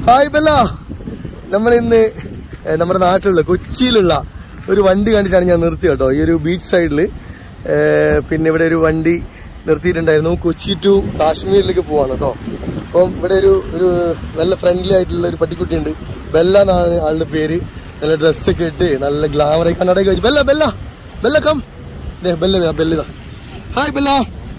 Hi Bella നമ്മൾ ഇന്ന് ഏഹ്, നമ്മുടെ നാട്ടിലുള്ള കൊച്ചിയിലുള്ള ഒരു വണ്ടി കണ്ടിട്ടാണ് ഞാൻ നിർത്തി കേട്ടോ ഈ ഒരു ബീച്ച് സൈഡിൽ പിന്നെ ഇവിടെ ഒരു വണ്ടി നിർത്തിയിട്ടുണ്ടായിരുന്നു കൊച്ചി ടു കാശ്മീരിലേക്ക് പോവാണ് കേട്ടോ അപ്പം ഇവിടെ ഒരു ഒരു നല്ല ഫ്രണ്ട്ലി ആയിട്ടുള്ള ഒരു പട്ടിക്കുട്ടി ഉണ്ട് ബെല്ല എന്നാണ് ആളുടെ പേര് നല്ല ഡ്രസ്സൊക്കെ ഇട്ട് നല്ല ഗ്ലാമറായി കണ്ണടയൊക്കെ വെച്ച് ബെല്ല ബെല്ല ബെല്ല കം ദേ, ബെല്ല ബെല്ലിതാ ഹായ് ബെല്ല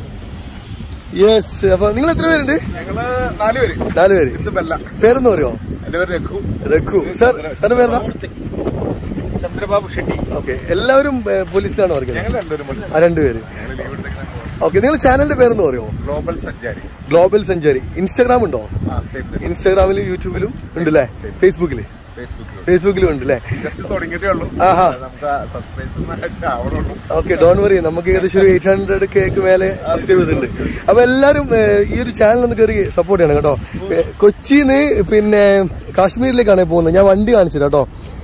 യെസ് അപ്പൊ നിങ്ങൾ എത്ര പേരുണ്ട് ഞങ്ങള് നാലുപേര് നാല് പേര് ഇത് ബെല്ല പേരെന്ന് പറയുമോ എന്റെ പേര് രഘു രഘു സാർ സാറിന്റെ പേരാ ചന്ദ്രബാബു ഷെട്ടി ഓക്കെ എല്ലാവരും ഏ, പോലീസിലാണ് വർക്ക് ഞങ്ങൾ രണ്ടുപേരും മത്സരം ആ രണ്ടുപേര് ഞങ്ങൾ ലീവ് എടുത്തേക്കുന്ന ഓക്കെ നിങ്ങൾ ചാനലിന്റെ പേരെന്ന് പറയുമോ ഗ്ലോബൽ സഞ്ചാരി ഗ്ലോബൽ സെഞ്ചുറി ഇൻസ്റ്റാഗ്രാം ഉണ്ടോ ആ സെയിം ഇൻസ്റ്റാഗ്രാമിലും യൂട്യൂബിലും ഉണ്ടല്ലേ ഫേസ്ബുക്കില് ഫേസ്ബുക്കിൽ ഫേസ്ബുക്കിലും ഉണ്ട് അല്ലേ ജസ്റ്റ് തുടങ്ങിയിട്ടേ ഉള്ളൂ ആഹാ. നമുക്ക് സബ്സ്ക്രൈബേഴ്സ് ആവണുള്ളൂ ഓക്കെ ഡോൺ വറി നമുക്ക് ഏകദേശം ഒരു എയ്റ്റ് ഹൺഡ്രഡ് കേക്ക് മേലെ സബ്സ്ക്രൈബേഴ്സ് ഉണ്ട് അപ്പൊ എല്ലാരും ഏ, ഈ ഒരു ചാനൽ ഒന്ന് കയറി സപ്പോർട്ട് ചെയ്യണം കേട്ടോ ഏ, കൊച്ചിന്ന് പിന്നെ കാശ്മീരിലേക്കാണ് പോകുന്നത് ഞാൻ വണ്ടി കാണിച്ചു കേട്ടോ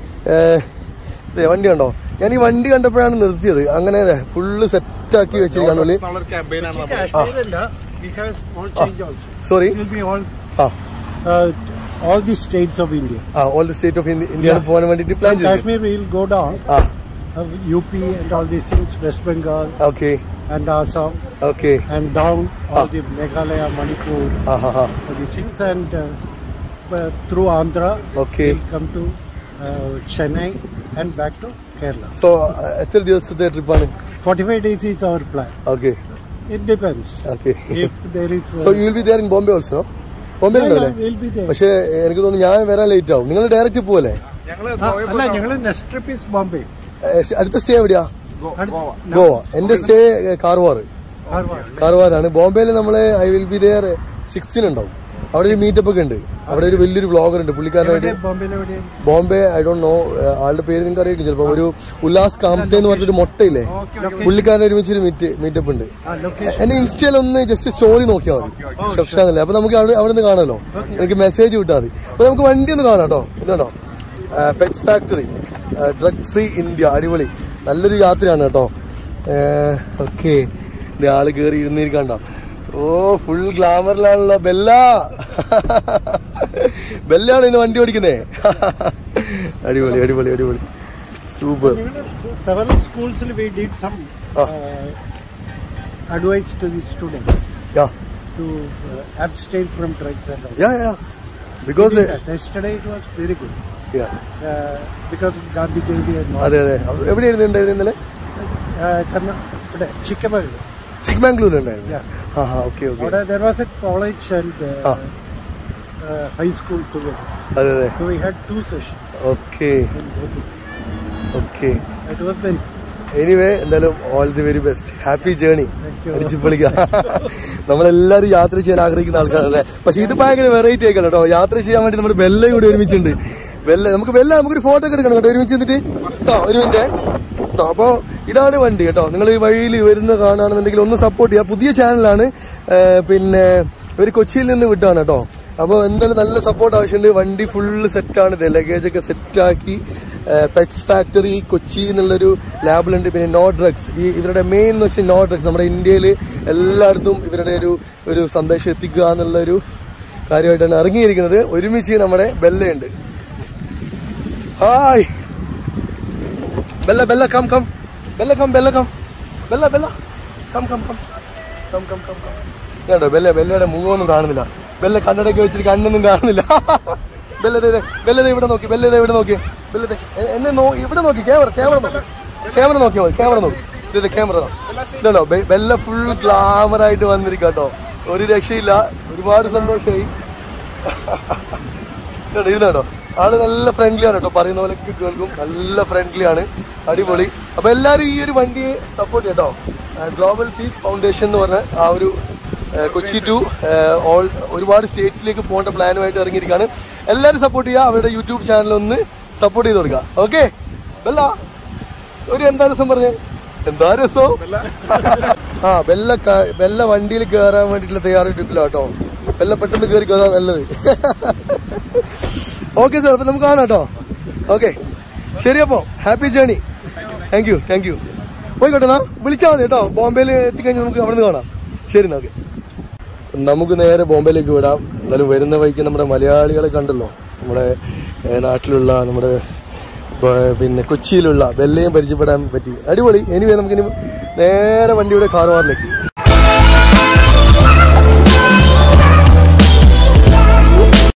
വണ്ടി കണ്ടോ ഞാൻ ഈ വണ്ടി കണ്ടപ്പോഴാണ് നിർത്തിയത് അങ്ങനെ ഫുള്ള് സെറ്റാക്കി വെച്ചിരിക്കാണ് പുള്ളി ഒരു ക്യാമ്പയിനാണ് നമ്മൾ Kashmir, we have small change also. Sorry It will be all ആ uh, all the states of India. ആ all the state of India പോകാൻ വേണ്ടിട്ട് പ്ലാൻ ചെയ്തു Kashmir we will go down, ആ uh, UP and all these things, West Bengal okay and Assam, okay and down all Ah. the Meghalaya, Manipur, ആ ഹാ ഹാ all these things, and uh, uh, through Andhra Okay. we'll come to uh, Chennai and back to Kerala. So എത്ര ദിവസത്തെ ട്രിപ്പാണ് 45 days is our plan. Okay It depends. Okay If there is. Uh, so you will be there in Bombay also Bombay yeah, ഉണ്ടല്ലേ yeah, we'll be there. പക്ഷേ എനിക്ക് തോന്നുന്നു ഞാൻ വരാൻ late ആവും നിങ്ങൾ ഡയറക്റ്റ് പോവല്ലേ ഞങ്ങള് ആ, ഗോവയിൽ അല്ല പോയി ഞങ്ങൾ നെക്സ്റ്റ് ട്രിപ്പ് ഇസ് ബോംബെ ഏ, അടുത്ത സ്റ്റേ എവിടെയാ ഗോ- അടുത്ത- ഗോവ ഗോവ എന്റെ സ്റ്റേ കാർവാർ ഹാർവാർഡ് കാർവാറാണ് ബോംബെയിൽ നമ്മള് ഐ വിൽ ബി ദയർ സിക്സ്റ്റിന് ഉണ്ടാവും അവിടെ ഒരു മീറ്റപ്പ് ഒക്കെ ഉണ്ട് അവിടെ ഒരു വലിയൊരു വ്ളോഗർ ഉണ്ട് പുള്ളിക്കാരനായിട്ട് ബോംബെയിൽ എവിടെയാണ് ബോംബെ ഐ ഡോണ്ട് നോ ആളുടെ പേര് നിങ്ങൾക്ക് അറിയില്ല ചിലപ്പോ ഒരു ഉല്ലാസ് കാമത്തെ എന്ന് പറഞ്ഞൊരു മൊട്ടയില്ലേ പുള്ളിക്കാരൻ ഒരുമിച്ച് ഒരു മീറ്റ് മീറ്റപ്പ് ഉണ്ട് ആ ലൊക്കേഷൻ എന്റെ ഇൻസ്റ്റയിൽ ഒന്ന് ജസ്റ്റ് സ്റ്റോറി നോക്കിയാൽ മതി ഷഫ്ഷാന്നല്ലേ അപ്പൊ നമുക്ക് അവിടെ അവിടെ നിന്ന് കാണാമല്ലോ എനിക്ക് മെസ്സേജ് വിട്ടാൽ മതി അപ്പൊ നമുക്ക് വണ്ടി ഒന്ന് കാണാം കേട്ടോ ഇതുണ്ടോ pet factory drug free India അടിപൊളി നല്ലൊരു യാത്രയാണ് കേട്ടോ ഓക്കെ ആള് കയറി ഇരുന്നിരിക്കണ്ട ഓ ഫുൾ ഗ്ലാമറിലാണല്ലോ ബെല്ല ബെല്ലാണ് ഇന്ന് വണ്ടി ഓടിക്കുന്നേ അടിപൊളി അടിപൊളി അടിപൊളി super several schools we did some Ah. uh, advice to the students yeah to uh, abstain from drugs and all. Yeah yeah We because did that. Yesterday it was very good yeah uh, because of Gandhi Jayanti and all. അതെ അതെ എവിടെയായിരുന്നു ഉണ്ടായിരുന്നത് ഇന്നലെ Uh, Karna- ഇവിടെ ചിക്കമംഗലൂർ ചിക്മാംഗ്ലൂർ ഉണ്ടായിരുന്നു Yeah. ആ ഹാ okay okay അവിടെ there was a college and uh, Ah. uh, high school together. അതെ അതെ So we had two sessions. Okay in both. Okay It was very anyway എന്തായാലും all the very best happy journey Thank you. അടിച്ചു പൊളിക്കുക നമ്മളെല്ലാരും യാത്ര ചെയ്യാൻ ആഗ്രഹിക്കുന്ന ആൾക്കാരല്ലേ പക്ഷെ ഇത് ഭയങ്കര വെറൈറ്റി ആയിക്കല്ലോ കേട്ടോ യാത്ര ചെയ്യാൻ വേണ്ടി നമ്മുടെ വെല്ല കൂടി ഒരുമിച്ചുണ്ട് വെല്ല നമുക്ക് വെല്ല നമുക്കൊരു ഫോട്ടോ ഒക്കെ എടുക്കണം കേട്ടോ ഒരുമിച്ച് നിന്നിട്ട് കേട്ടോ ഒരു മിനിറ്റ് കേട്ടോ അപ്പൊ ഇതാണ് വണ്ടി കേട്ടോ നിങ്ങൾ ഈ വഴിയിൽ വരുന്ന കാണുകയാണെന്നുണ്ടെങ്കിൽ ഒന്ന് സപ്പോർട്ട് ചെയ്യുക പുതിയ ചാനലാണ് പിന്നെ ഇവർ കൊച്ചിയിൽ നിന്ന് വിട്ടാണ് കേട്ടോ അപ്പോൾ എന്തായാലും നല്ല സപ്പോർട്ട് ആവശ്യമുണ്ട് വണ്ടി ഫുള്ള് സെറ്റാണ് ഇത് ലഗേജ് ഒക്കെ സെറ്റാക്കി പെറ്റ്സ് ഫാക്ടറി കൊച്ചി എന്നുള്ളൊരു ലാബിലുണ്ട് പിന്നെ നോ ഡ്രഗ്സ് ഈ ഇവരുടെ മെയിൻ എന്ന് വെച്ചാൽ നോ ഡ്രഗ്സ് നമ്മുടെ ഇന്ത്യയിൽ എല്ലായിടത്തും ഇവരുടെ ഒരു ഒരു സന്ദേശം എത്തിക്കുക എന്നുള്ള ഒരു കാര്യമായിട്ടാണ് ഇറങ്ങിയിരിക്കുന്നത് ഒരുമിച്ച് നമ്മുടെ ബെല്ലയുണ്ട് hi Bella Bella come come Bella come Bella come Bella Bella come come come come come come come കേട്ടോ ബെല്ല ബെല്ലയുടെ മുഖമൊന്നും കാണുന്നില്ല ബെല്ല കണ്ണടയൊക്കെ വെച്ചിട്ട് കണ്ണൊന്നും കാണുന്നില്ല ബെല്ല ദേ, ദേ, ബെല്ല ദേ ഇവിടെ നോക്കി ബെല്ല ദേ ഇവിടെ നോക്കി ബെല്ല ദേ, എ- എന്നെ നോ ഇവിടെ നോക്കി ക്യാമറ ക്യാമറ നോക്കി ക്യാമറ നോക്കിയാൽ മതി ക്യാമറ നോക്കി ഇത് ക്യാമറ ഇതുണ്ടോ ബെ- ബെല്ല ഫുൾ ഗ്ലാമർ ആയിട്ട് വന്നിരിക്കുക കേട്ടോ ഒരു രക്ഷയില്ല ഒരുപാട് സന്തോഷമായി കേട്ടോ ഇരുന്നോ ആള് നല്ല ഫ്രണ്ട്ലി ആണ് കേട്ടോ പറയുന്ന പോലെ കേൾക്കും നല്ല ഫ്രണ്ട്ലി ആണ് അടിപൊളി അപ്പൊ എല്ലാരും ഈ ഒരു വണ്ടിയെ സപ്പോർട്ട് ചെയ്യട്ടോ ഗ്ലോബൽ പീസ് ഫൗണ്ടേഷൻ എന്ന് പറഞ്ഞ ആ ഒരു ആ, കൊച്ചി ടു ഓൾ ഒരുപാട് സ്റ്റേറ്റ്സിലേക്ക് പോകേണ്ട പ്ലാനുമായിട്ട് ഇറങ്ങിയിരിക്കുകയാണ് എല്ലാവരും സപ്പോർട്ട് ചെയ്യുക അവരുടെ യൂട്യൂബ് ചാനൽ ഒന്ന് സപ്പോർട്ട് ചെയ്ത് കൊടുക്കുക ഓക്കെ ബെല്ല ഒരു എന്താ രസം പറഞ്ഞേ എന്താ രസം ആ ബെല്ല ക- ബെല്ല വണ്ടിയിൽ കയറാൻ വേണ്ടിയിട്ടുള്ള തയ്യാറെടുപ്പില്ല കേട്ടോ ബെല്ല പെട്ടെന്ന് കയറിക്കോ അതാ നല്ലത് ഓക്കെ സാർ അപ്പൊ നമുക്ക് കാണാം കേട്ടോ ഓക്കെ ശരി അപ്പോ happy journey thank you thank you പോയിക്കോട്ടെ എന്നാ വിളിച്ചാൽ മതി കേട്ടോ ബോംബെയിൽ എത്തിക്കഴിഞ്ഞാൽ നമുക്ക് അവിടെ നിന്ന് കാണാം ശരി എന്നാ ഓക്കെ നമുക്ക് നേരെ ബോംബെയിലേക്ക് വിടാം എന്തായാലും വരുന്ന വഴിക്ക് നമ്മുടെ മലയാളികളെ കണ്ടല്ലോ നമ്മുടെ ഏ, നാട്ടിലുള്ള നമ്മുടെ ഏ, പിന്നെ കൊച്ചിയിലുള്ള ബെല്ലയും പരിചയപ്പെടാൻ പറ്റി അടിപൊളി എനിവേ നമുക്കിനി നേരെ വണ്ടിയുടെ കാർവാറിലേക്ക്